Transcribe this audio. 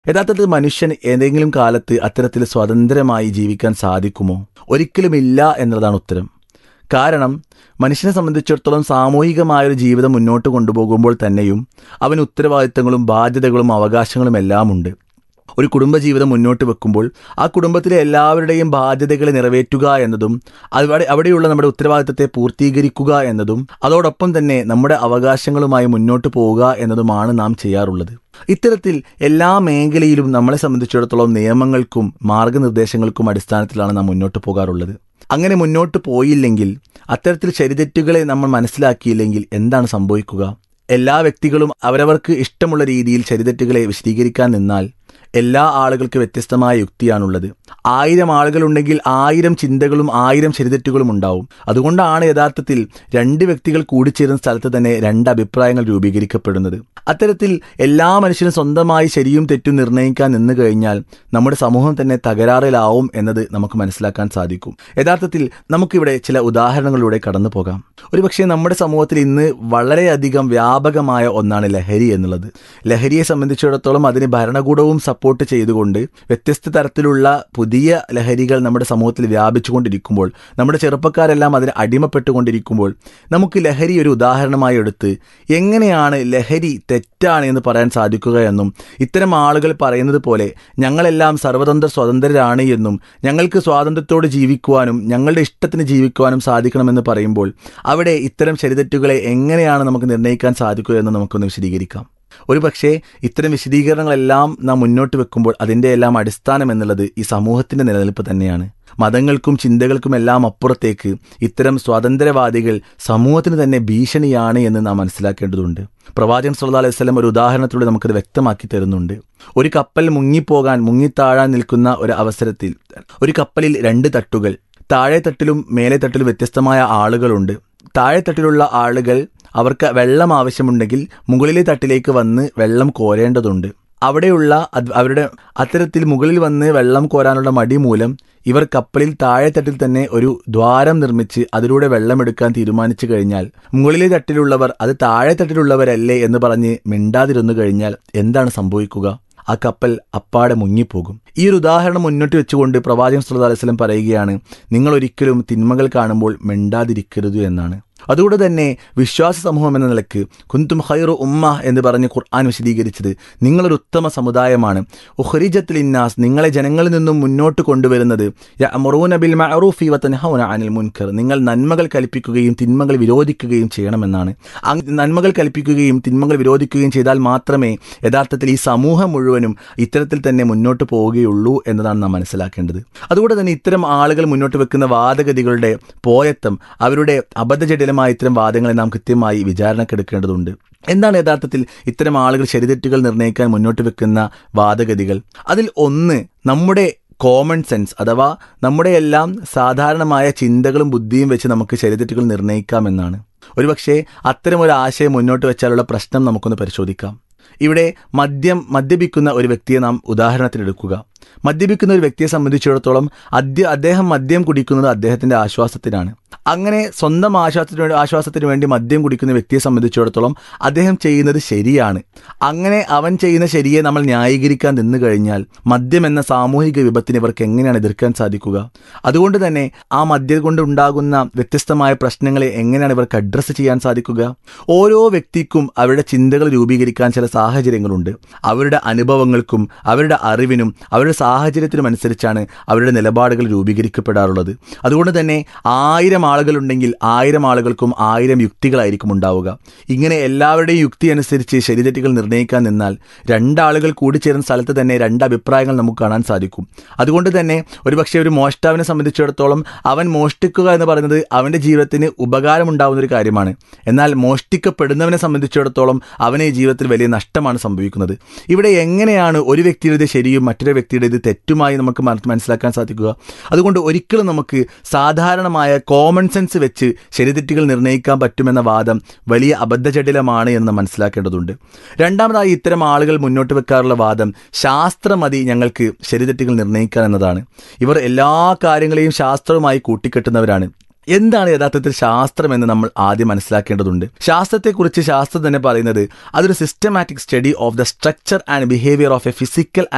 യഥാർത്ഥത്തിൽ മനുഷ്യൻ ഏതെങ്കിലും കാലത്ത് അത്തരത്തിൽ സ്വതന്ത്രമായി ജീവിക്കാൻ സാധിക്കുമോ ഒരിക്കലുമില്ല എന്നതാണ് ഉത്തരം കാരണം മനുഷ്യനെ സംബന്ധിച്ചിടത്തോളം സാമൂഹികമായൊരു ജീവിതം മുന്നോട്ട് കൊണ്ടുപോകുമ്പോൾ തന്നെയും അവന് ഉത്തരവാദിത്തങ്ങളും ബാധ്യതകളും അവകാശങ്ങളും എല്ലാം ഉണ്ട് ഒരു കുടുംബജീവിതം മുന്നോട്ട് വെക്കുമ്പോൾ ആ കുടുംബത്തിലെ എല്ലാവരുടെയും ബാധ്യതകളെ നിറവേറ്റുക എന്നതും അവിടെ അവിടെയുള്ള നമ്മുടെ ഉത്തരവാദിത്തത്തെ പൂർത്തീകരിക്കുക എന്നതും അതോടൊപ്പം തന്നെ നമ്മുടെ അവകാശങ്ങളുമായി മുന്നോട്ട് പോവുക എന്നതുമാണ് നാം ചെയ്യാറുള്ളത് ഇത്തരത്തിൽ എല്ലാ മേഖലയിലും നമ്മളെ സംബന്ധിച്ചിടത്തോളം നിയമങ്ങൾക്കും മാർഗനിർദ്ദേശങ്ങൾക്കും അടിസ്ഥാനത്തിലാണ് നാം മുന്നോട്ട് പോകാറുള്ളത് അങ്ങനെ മുന്നോട്ട് പോയില്ലെങ്കിൽ അത്തരത്തിൽ ശരിതെറ്റുകളെ നമ്മൾ മനസ്സിലാക്കിയില്ലെങ്കിൽ എന്താണ് സംഭവിക്കുക എല്ലാ വ്യക്തികളും അവരവർക്ക് ഇഷ്ടമുള്ള രീതിയിൽ ശരിതെറ്റുകളെ വിശദീകരിക്കാൻ നിന്നാൽ എല്ലാ ആളുകൾക്ക് വ്യത്യസ്തമായ യുക്തിയാണുള്ളത് ആയിരം ആളുകളുണ്ടെങ്കിൽ ആയിരം ചിന്തകളും ആയിരം ശരിതെറ്റുകളും ഉണ്ടാവും അതുകൊണ്ടാണ് യഥാർത്ഥത്തിൽ രണ്ട് വ്യക്തികൾ കൂടിച്ചേരുന്ന സ്ഥലത്ത് തന്നെ രണ്ട് അഭിപ്രായങ്ങൾ രൂപീകരിക്കപ്പെടുന്നത് അത്തരത്തിൽ എല്ലാ മനുഷ്യനും സ്വന്തമായി ശരിയും തെറ്റും നിർണ്ണയിക്കാൻ നിന്നു കഴിഞ്ഞാൽ നമ്മുടെ സമൂഹം തന്നെ തകരാറിലാവും എന്നത് നമുക്ക് മനസ്സിലാക്കാൻ സാധിക്കും യഥാർത്ഥത്തിൽ നമുക്കിവിടെ ചില ഉദാഹരണങ്ങളിലൂടെ കടന്നു പോകാം ഒരുപക്ഷെ നമ്മുടെ സമൂഹത്തിൽ ഇന്ന് വളരെയധികം വ്യാപകമായ ഒന്നാണ് ലഹരി എന്നുള്ളത് ലഹരിയെ സംബന്ധിച്ചിടത്തോളം അതിന് ഭരണകൂടവും സപ്പോർട്ട് ചെയ്തുകൊണ്ട് വ്യത്യസ്ത തരത്തിലുള്ള പുതിയ ലഹരികൾ നമ്മുടെ സമൂഹത്തിൽ വ്യാപിച്ചുകൊണ്ടിരിക്കുമ്പോൾ നമ്മുടെ ചെറുപ്പക്കാരെല്ലാം അതിന് അടിമപ്പെട്ടുകൊണ്ടിരിക്കുമ്പോൾ നമുക്ക് ലഹരി ഒരു ഉദാഹരണമായി എടുത്ത് എങ്ങനെയാണ് ലഹരി തെറ്റാണ് എന്ന് പറയാൻ സാധിക്കുക എന്നും ഇത്തരം ആളുകൾ പറയുന്നത് പോലെ ഞങ്ങളെല്ലാം സർവതന്ത്ര സ്വതന്ത്രരാണ് എന്നും ഞങ്ങൾക്ക് സ്വാതന്ത്ര്യത്തോട് ജീവിക്കുവാനും ഞങ്ങളുടെ ഇഷ്ടത്തിന് ജീവിക്കുവാനും സാധിക്കണമെന്ന് പറയുമ്പോൾ അവിടെ ഇത്തരം ശരിതെറ്റുകളെ എങ്ങനെയാണ് നമുക്ക് നിർണ്ണയിക്കാൻ സാധിക്കുക എന്ന് നമുക്കൊന്ന് വിശദീകരിക്കാം ഒരു പക്ഷേ ഇത്തരം വിശദീകരണങ്ങളെല്ലാം നാം മുന്നോട്ട് വെക്കുമ്പോൾ അതിൻ്റെ എല്ലാം അടിസ്ഥാനം എന്നുള്ളത് ഈ സമൂഹത്തിൻ്റെ നിലനിൽപ്പ് തന്നെയാണ് മതങ്ങൾക്കും ചിന്തകൾക്കും എല്ലാം അപ്പുറത്തേക്ക് ഇത്തരം സ്വാതന്ത്ര്യവാദികൾ സമൂഹത്തിന് തന്നെ ഭീഷണിയാണ് എന്ന് നാം മനസ്സിലാക്കേണ്ടതുണ്ട് പ്രവാചകൻ സല്ലാ അലൈഹി സ്വലം ഒരു ഉദാഹരണത്തിലൂടെ നമുക്കത് വ്യക്തമാക്കി തരുന്നുണ്ട് ഒരു കപ്പൽ മുങ്ങിപ്പോകാൻ മുങ്ങിത്താഴാൻ നിൽക്കുന്ന ഒരു അവസരത്തിൽ ഒരു കപ്പലിൽ രണ്ട് തട്ടുകൾ താഴെ തട്ടിലും മേലെ തട്ടിലും വ്യത്യസ്തമായ ആളുകളുണ്ട് താഴെ തട്ടിലുള്ള ആളുകൾ അവർക്ക് വെള്ളം ആവശ്യമുണ്ടെങ്കിൽ മുകളിലെ തട്ടിലേക്ക് വന്ന് വെള്ളം കോരേണ്ടതുണ്ട് അവിടെയുള്ള അവരുടെ അത്തരത്തിൽ മുകളിൽ വന്ന് വെള്ളം കോരാനുള്ള മടി മൂലം ഇവർ കപ്പലിൽ താഴെത്തട്ടിൽ തന്നെ ഒരു ദ്വാരം നിർമ്മിച്ച് അതിലൂടെ വെള്ളമെടുക്കാൻ തീരുമാനിച്ചു കഴിഞ്ഞാൽ മുകളിലെ തട്ടിലുള്ളവർ അത് താഴെത്തട്ടിലുള്ളവരല്ലേ എന്ന് പറഞ്ഞ് മിണ്ടാതിരുന്നു കഴിഞ്ഞാൽ എന്താണ് സംഭവിക്കുക ആ കപ്പൽ അപ്പാടെ മുങ്ങിപ്പോകും ഈ ഒരു ഉദാഹരണം മുന്നോട്ട് വെച്ചുകൊണ്ട് പ്രവാചകൻ സല്ലല്ലാഹു അലൈഹി വസല്ലം പറയുകയാണ് നിങ്ങൾ ഒരിക്കലും തിന്മകൾ കാണുമ്പോൾ മിണ്ടാതിരിക്കരുത് എന്നാണ് അതുകൊണ്ട് തന്നെ വിശ്വാസ സമൂഹം എന്ന നിലക്ക് കുന്തും ഖൈറു ഉമ്മ എന്ന് പറഞ്ഞ് ഖുർആൻ വിശദീകരിച്ചത് നിങ്ങളൊരു ഉത്തമ സമുദായമാണ് ഉഖ്രിജത്തിൽ ഇന്നാസ് നിങ്ങളെ ജനങ്ങളിൽ നിന്നും മുന്നോട്ട് കൊണ്ടുവരുന്നത് യഅ്മുറൂന ബിൽ മഅറൂഫി വതൻഹൗന അനിൽ മുൻകർ നിങ്ങൾ നന്മകൾ കൽപ്പിക്കുകയും തിന്മകൾ വിരോധിക്കുകയും ചെയ്യണമെന്നാണ് നന്മകൾ കൽപ്പിക്കുകയും തിന്മകൾ വിരോധിക്കുകയും ചെയ്താൽ മാത്രമേ യഥാർത്ഥത്തിൽ ഈ സമൂഹം മുഴുവനും ഇത്തരത്തിൽ തന്നെ മുന്നോട്ട് പോവുകയുള്ളൂ എന്നതാണ് നാം മനസ്സിലാക്കേണ്ടത് അതുകൊണ്ട് തന്നെ ഇത്തരം ആളുകൾ മുന്നോട്ട് വെക്കുന്ന വാദഗതികളുടെ പോയത്തം അവരുടെ അബദ്ധജടിലമായ ഇത്തരം വാദങ്ങളെ നാം കൃത്യമായി വിചാരണക്കെടുക്കേണ്ടതുണ്ട് എന്താണ് യഥാർത്ഥത്തിൽ ഇത്തരം ആളുകൾ ശരിതെറ്റുകൾ നിർണ്ണയിക്കാൻ മുന്നോട്ട് വെക്കുന്ന വാദഗതികൾ അതിൽ ഒന്ന് നമ്മുടെ കോമൺ സെൻസ് അഥവാ നമ്മുടെ എല്ലാം സാധാരണമായ ചിന്തകളും ബുദ്ധിയും വെച്ച് നമുക്ക് ശരിതെറ്റുകൾ നിർണ്ണയിക്കാമെന്നാണ് ഒരുപക്ഷെ അത്തരം ഒരു ആശയം മുന്നോട്ട് വെച്ചാലുള്ള പ്രശ്നം നമുക്കൊന്ന് പരിശോധിക്കാം ഇവിടെ മദ്യം മദ്യപിക്കുന്ന ഒരു വ്യക്തിയെ നാം ഉദാഹരണത്തിനെടുക്കുക മദ്യപിക്കുന്ന ഒരു വ്യക്തിയെ സംബന്ധിച്ചിടത്തോളം അദ്യ അദ്ദേഹം മദ്യം കുടിക്കുന്നത് അദ്ദേഹത്തിന്റെ ആശ്വാസത്തിനാണ് അങ്ങനെ സ്വന്തം ആശ്വാസത്തിന് വേണ്ടി ആശ്വാസത്തിന് വേണ്ടി മദ്യം കുടിക്കുന്ന വ്യക്തിയെ സംബന്ധിച്ചിടത്തോളം അദ്ദേഹം ചെയ്യുന്നത് ശരിയാണ് അങ്ങനെ അവൻ ചെയ്യുന്ന ശരിയെ നമ്മൾ ന്യായീകരിക്കാൻ നിന്നു കഴിഞ്ഞാൽ മദ്യം എന്ന സാമൂഹിക വിപത്തിനെ ഇവർക്ക് എങ്ങനെയാണ് എതിർക്കാൻ സാധിക്കുക അതുകൊണ്ട് തന്നെ ആ മദ്യം കൊണ്ട് ഉണ്ടാകുന്ന വ്യത്യസ്തമായ പ്രശ്നങ്ങളെ എങ്ങനെയാണ് ഇവർക്ക് അഡ്രസ്സ് ചെയ്യാൻ സാധിക്കുക ഓരോ വ്യക്തിക്കും അവരുടെ ചിന്തകൾ രൂപീകരിക്കാൻ ചില സാഹചര്യങ്ങളുണ്ട് അവരുടെ അനുഭവങ്ങൾക്കും അവരുടെ അറിവിനും അവരുടെ സാഹചര്യത്തിനും അനുസരിച്ചാണ് അവരുടെ നിലപാടുകൾ രൂപീകരിക്കപ്പെടാറുള്ളത് അതുകൊണ്ട് തന്നെ ആയിരം ആളുകളുണ്ടെങ്കിൽ ആയിരം ആളുകൾക്കും ആയിരം യുക്തികളായിരിക്കും ഉണ്ടാവുക ഇങ്ങനെ എല്ലാവരുടെയും യുക്തി അനുസരിച്ച് ശരിതെറ്റുകൾ നിർണ്ണയിക്കാൻ നിന്നാൽ രണ്ടാളുകൾ കൂടിച്ചേരുന്ന സ്ഥലത്ത് തന്നെ രണ്ട് അഭിപ്രായങ്ങൾ നമുക്ക് കാണാൻ സാധിക്കും അതുകൊണ്ട് തന്നെ ഒരുപക്ഷെ ഒരു മോഷ്ടാവിനെ സംബന്ധിച്ചിടത്തോളം അവൻ മോഷ്ടിക്കുക എന്ന് പറയുന്നത് അവൻ്റെ ജീവിതത്തിന് ഉപകാരമുണ്ടാകുന്ന ഒരു കാര്യമാണ് എന്നാൽ മോഷ്ടിക്കപ്പെടുന്നവനെ സംബന്ധിച്ചിടത്തോളം അവനെ ജീവിതത്തിൽ വലിയ നഷ്ടമാണ് സംഭവിക്കുന്നത് ഇവിടെ എങ്ങനെയാണ് ഒരു വ്യക്തിയുടെ ശരിയും മറ്റൊരു വ്യക്തിയുടെ ഇത് തെറ്റുമായി നമുക്ക് മനസ്സിലാക്കാൻ സാധിക്കുക അതുകൊണ്ട് ഒരിക്കലും നമുക്ക് സാധാരണമായ കോമൺ സെൻസ് വെച്ച് ശരിതെറ്റുകൾ നിർണ്ണയിക്കാൻ പറ്റുമെന്ന വാദം വലിയ അബദ്ധജടിലമാണ് എന്ന് മനസ്സിലാക്കേണ്ടതുണ്ട് രണ്ടാമതായി ഇത്തരം ആളുകൾ മുന്നോട്ട് വെക്കാറുള്ള വാദം ശാസ്ത്രമതി ഞങ്ങൾക്ക് ശരിതെറ്റുകൾ നിർണ്ണയിക്കാൻ എന്നതാണ് ഇവർ എല്ലാ കാര്യങ്ങളെയും ശാസ്ത്രവുമായി കൂട്ടിക്കെട്ടുന്നവരാണ് എന്താണ് യഥാർത്ഥത്തിൽ ശാസ്ത്രം എന്ന് നമ്മൾ ആദ്യം മനസ്സിലാക്കേണ്ടതുണ്ട് ശാസ്ത്രത്തെക്കുറിച്ച് ശാസ്ത്രം തന്നെ പറയുന്നത് അതൊരു systematic study of the structure and behaviour of a physical